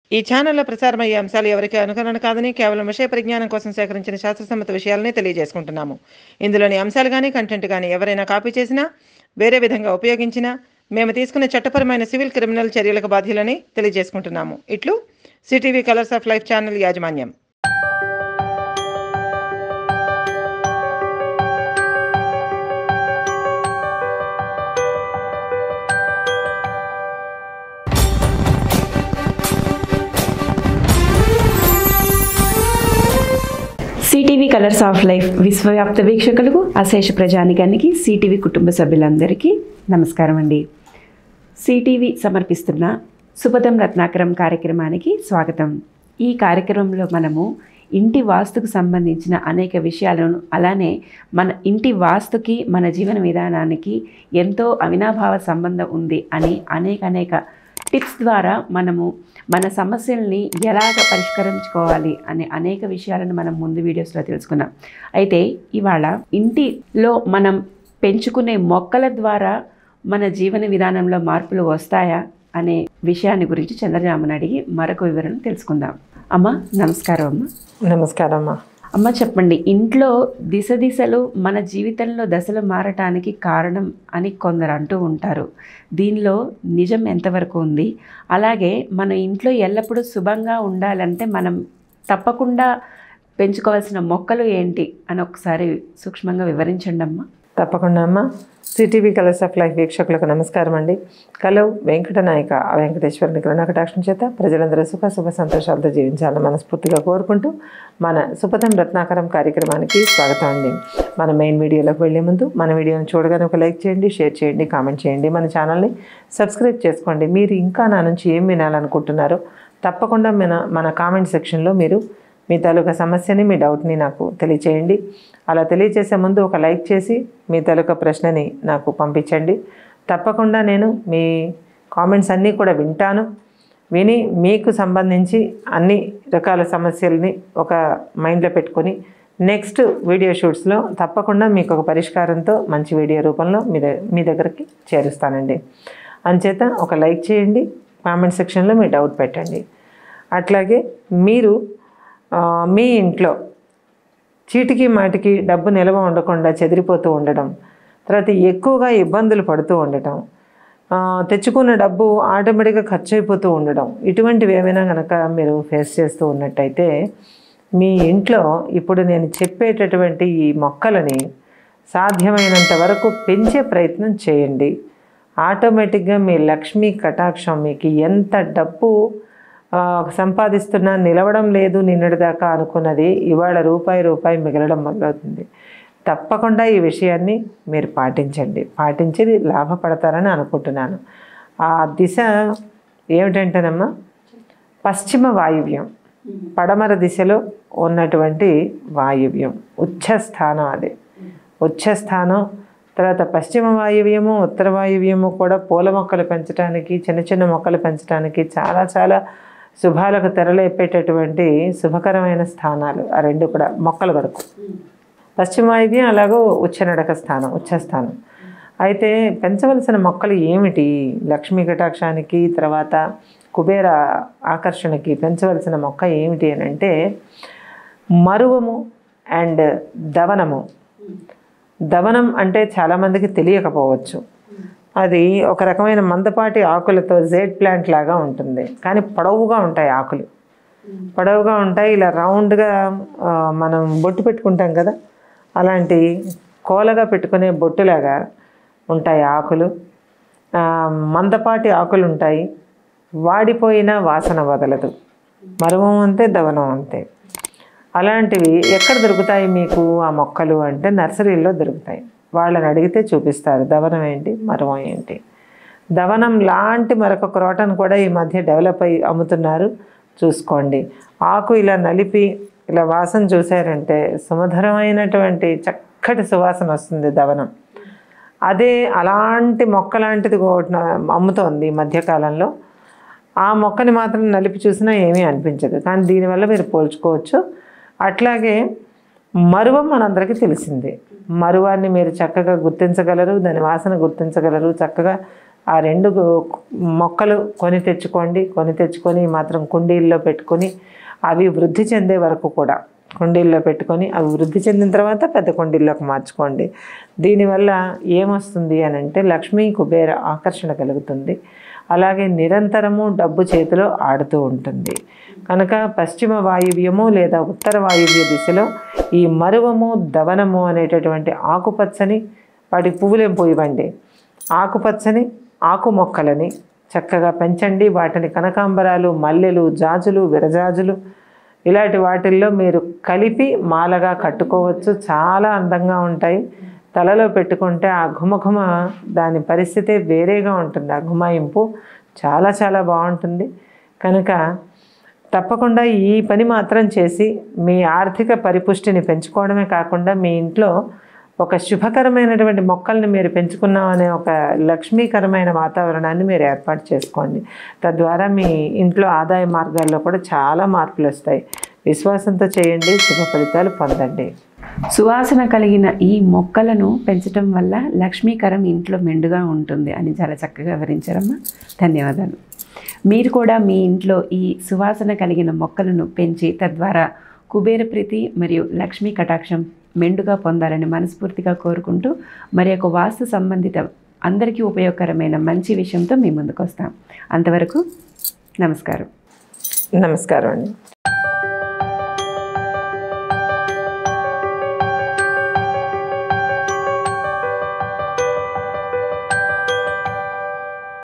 ఈ ఛానల్లో ప్రసారమయ్యే అంశాలు ఎవరికి అనుకరణ కాదని కేవలం విషయ పరిజ్ఞానం కోసం సేకరించిన శాస్త్రసమ్మత విషయాలనే తెలియజేసుకుంటున్నాము ఇందులోని అంశాలు కానీ కంటెంట్ కానీ ఎవరైనా కాపీ చేసినా వేరే విధంగా ఉపయోగించినా మేము తీసుకునే చట్టపరమైన సివిల్ క్రిమినల్ చర్యలకు బాధ్యులని తెలియజేసుకుంటున్నాము ఇట్లు CTV Colors of Life channel యాజమాన్యం సిటీవీ కలర్స్ ఆఫ్ లైఫ్ విశ్వవ్యాప్త వీక్షకులకు అశేష ప్రజానికానికి సిటీవీ కుటుంబ సభ్యులందరికీ నమస్కారం అండి సిటీవీ సమర్పిస్తున్న సుపదం రత్నాకరం కార్యక్రమానికి స్వాగతం ఈ కార్యక్రమంలో మనము ఇంటి వాస్తుకు సంబంధించిన అనేక విషయాలను అలానే మన ఇంటి వాస్తుకి మన జీవన విధానానికి ఎంతో అవినాభావ సంబంధం ఉంది అని అనేక అనేక టిప్స్ ద్వారా మనము మన సమస్యల్ని ఎలాగ పరిష్కరించుకోవాలి అనే అనేక విషయాలను మనం ముందు వీడియోస్లో తెలుసుకున్నాం అయితే ఇవాళ ఇంటిలో మనం పెంచుకునే మొక్కల ద్వారా మన జీవన విధానంలో మార్పులు వస్తాయా అనే విషయాన్ని గురించి చంద్రరామన్ అడిగి మరొక వివరణ తెలుసుకుందాం అమ్మ నమస్కారం అమ్మ నమస్కారం అమ్మా అమ్మ చెప్పండి ఇంట్లో దిశ దిశలు మన జీవితంలో దశలు మారటానికి కారణం అని కొందరు అంటూ ఉంటారు దీనిలో నిజం ఎంతవరకు ఉంది అలాగే మన ఇంట్లో ఎల్లప్పుడూ శుభంగా ఉండాలంటే మనం తప్పకుండా పెంచుకోవాల్సిన మొక్కలు ఏంటి అని ఒకసారి సూక్ష్మంగా వివరించండి అమ్మా తప్పకుండా అమ్మా సిటీవీ కలర్స్ ఆఫ్ లైఫ్ వీక్షకులకు నమస్కారం అండి కలవు వెంకటనాయక ఆ వెంకటేశ్వరుని కరుణాకటాక్షం చేత ప్రజలందరూ సుఖ శుభ సంతోషాలతో జీవించాలని మనస్ఫూర్తిగా కోరుకుంటూ మన సుపథం రత్నాకరం కార్యక్రమానికి స్వాగతం అండి మన మెయిన్ వీడియోలోకి వెళ్ళే ముందు మన వీడియోని చూడగానే ఒక లైక్ చేయండి షేర్ చేయండి కామెంట్ చేయండి మన ఛానల్ని సబ్స్క్రైబ్ చేసుకోండి మీరు ఇంకా నా నుంచి ఏం వినాలనుకుంటున్నారో తప్పకుండా మన మన కామెంట్ సెక్షన్లో మీరు మీ తాలూకా సమస్యని మీ డౌట్ని నాకు తెలియచేయండి అలా తెలియచేసే ముందు ఒక లైక్ చేసి మీ తాలూకా ప్రశ్నని నాకు పంపించండి తప్పకుండా నేను మీ కామెంట్స్ అన్నీ కూడా వింటాను విని మీకు సంబంధించి అన్ని రకాల సమస్యల్ని ఒక మైండ్లో పెట్టుకొని నెక్స్ట్ వీడియో షూట్స్లో తప్పకుండా మీకు ఒక పరిష్కారంతో మంచి వీడియో రూపంలో మీ ద- మీ దగ్గరికి చేరుస్తానండి అంచేత ఒక లైక్ చేయండి కామెంట్ సెక్షన్లో మీ డౌట్ పెట్టండి అట్లాగే మీరు ఆ, మీ ఇంట్లో చీటికి మాటికి డబ్బు నిల్వ ఉండకుండా చెదిరిపోతూ ఉండడం తర్వాత ఎక్కువగా ఇబ్బందులు పడుతూ ఉండటం ఆ, తెచ్చుకున్న డబ్బు ఆటోమేటిక్గా ఖర్చు అయిపోతూ ఉండడం ఇటువంటివి ఏమైనా కనుక మీరు ఫేస్ చేస్తూ ఉన్నట్టయితే మీ ఇంట్లో ఇప్పుడు నేను చెప్పేటటువంటి ఈ మొక్కలని సాధ్యమైనంత వరకు పెంచే ప్రయత్నం చేయండి ఆటోమేటిక్గా మీ లక్ష్మీ కటాక్షం మీకు ఎంత డబ్బు ఆ, సంపాదిస్తున్నా నిలవడం లేదు నిన్నటిదాకా అనుకున్నది ఇవాళ రూపాయి రూపాయి మిగలడం మొదలవుతుంది తప్పకుండా ఈ విషయాన్ని మీరు పాటించండి పాటించి లాభపడతారని అనుకుంటున్నాను ఆ దిశ ఏమిటంటేనమ్మా పశ్చిమ వాయువ్యం పడమర దిశలో ఉన్నటువంటి వాయువ్యం ఉచ్చ స్థానం అది ఉచ్చ స్థానం తర్వాత పశ్చిమ వాయువ్యము ఉత్తర వాయువ్యము కూడా పూల మొక్కలు పెంచడానికి చిన్న చిన్న మొక్కలు పెంచడానికి చాలా చాలా శుభాలకు తెరలేపేటటువంటి శుభకరమైన స్థానాలు ఆ రెండు కూడా మొక్కల వరకు పశ్చిమ వాయువ్యం అలాగో ఉచ్చనడక స్థానం ఉచ్చస్థానం అయితే పెంచవలసిన మొక్కలు ఏమిటి లక్ష్మీ కటాక్షానికి తర్వాత కుబేర ఆకర్షణకి పెంచవలసిన మొక్క ఏమిటి అని అంటే మరువము అండ్ దవనము దవనం అంటే చాలామందికి తెలియకపోవచ్చు అది ఒక రకమైన మందపాటి ఆకులతో జేడ్ ప్లాంట్ లాగా ఉంటుంది కానీ పొడవుగా ఉంటాయి ఆకులు పొడవుగా ఉంటాయి ఇలా రౌండ్గా ఆ, మనం బొట్టు పెట్టుకుంటాం కదా అలాంటి కోలగా పెట్టుకునే బొట్టులాగా ఉంటాయి ఆకులు ఆ, మందపాటి ఆకులు ఉంటాయి వాడిపోయిన వాసన వదలదు మరువం అంతే దవనం అంతే అలాంటివి ఎక్కడ దొరుకుతాయి మీకు ఆ మొక్కలు అంటే నర్సరీల్లో దొరుకుతాయి వాళ్ళని అడిగితే చూపిస్తారు దవనం ఏంటి మరువం ఏంటి దవనం లాంటి మరొక క్రోటను కూడా ఈ మధ్య డెవలప్ అయ్యి అమ్ముతున్నారు చూసుకోండి ఆకు ఇలా నలిపి ఇలా వాసన చూసారంటే సుమధురమైనటువంటి చక్కటి సువాసన వస్తుంది దవనం అదే అలాంటి మొక్క లాంటిది ఒకటి నా- అమ్ముతోంది ఈ మధ్యకాలంలో ఆ మొక్కని మాత్రం నలిపి చూసినా ఏమీ అనిపించదు కానీ దీనివల్ల మీరు పోల్చుకోవచ్చు అట్లాగే మరువం మనందరికీ తెలిసిందే మరువాన్ని మీరు చక్కగా గుర్తించగలరు దాని వాసన గుర్తించగలరు చక్కగా ఆ రెండు గు- మొక్కలు కొని తెచ్చుకోండి కొని తెచ్చుకొని మాత్రం కుండీల్లో పెట్టుకొని అవి వృద్ధి చెందే వరకు కూడా కుండీల్లో పెట్టుకొని అవి వృద్ధి చెందిన తర్వాత పెద్ద కుండీల్లోకి మార్చుకోండి దీనివల్ల ఏమొస్తుంది అని అంటే లక్ష్మీ కుబేర ఆకర్షణ కలుగుతుంది అలాగే నిరంతరము డబ్బు చేతిలో ఆడుతూ ఉంటుంది కనుక పశ్చిమ వాయువ్యము లేదా ఉత్తర వాయువ్య దిశలో ఈ మరువము దవనము అనేటటువంటి ఆకుపచ్చని వాటి పువ్వులేం పోయివ్వండి ఆకుపచ్చని ఆకు మొక్కలని చక్కగా పెంచండి వాటిని కనకాంబరాలు మల్లెలు జాజులు విరజాజులు ఇలాంటి వాటిల్లో మీరు కలిపి మాలగా కట్టుకోవచ్చు చాలా అందంగా ఉంటాయి తలలో పెట్టుకుంటే ఆ ఘుమఘుమ దాని పరిస్థితే వేరేగా ఉంటుంది ఆ ఘుమాయింపు చాలా చాలా బాగుంటుంది కనుక తప్పకుండా ఈ పని మాత్రం చేసి మీ ఆర్థిక పరిపుష్టిని పెంచుకోవడమే కాకుండా మీ ఇంట్లో ఒక శుభకరమైనటువంటి మొక్కల్ని మీరు పెంచుకున్నాం అనే ఒక లక్ష్మీకరమైన వాతావరణాన్ని మీరు ఏర్పాటు చేసుకోండి తద్వారా మీ ఇంట్లో ఆదాయ మార్గాల్లో కూడా చాలా మార్పులు వస్తాయి విశ్వాసంతో చేయండి శుభ ఫలితాలు పొందండి సువాసన కలిగిన ఈ మొక్కలను పెంచడం వల్ల లక్ష్మీకరం ఇంట్లో మెండుగా ఉంటుంది అని చాలా చక్కగా వివరించారమ్మా ధన్యవాదాలు మీరు కూడా మీ ఇంట్లో ఈ సువాసన కలిగిన మొక్కలను పెంచి తద్వారా కుబేర ప్రీతి మరియు లక్ష్మీ కటాక్షం మెండుగా పొందాలని మనస్ఫూర్తిగా కోరుకుంటూ మరి ఒక వాస్తు సంబంధిత అందరికీ ఉపయోగకరమైన మంచి విషయంతో మీ ముందుకు వస్తాం అంతవరకు నమస్కారం నమస్కారం అండి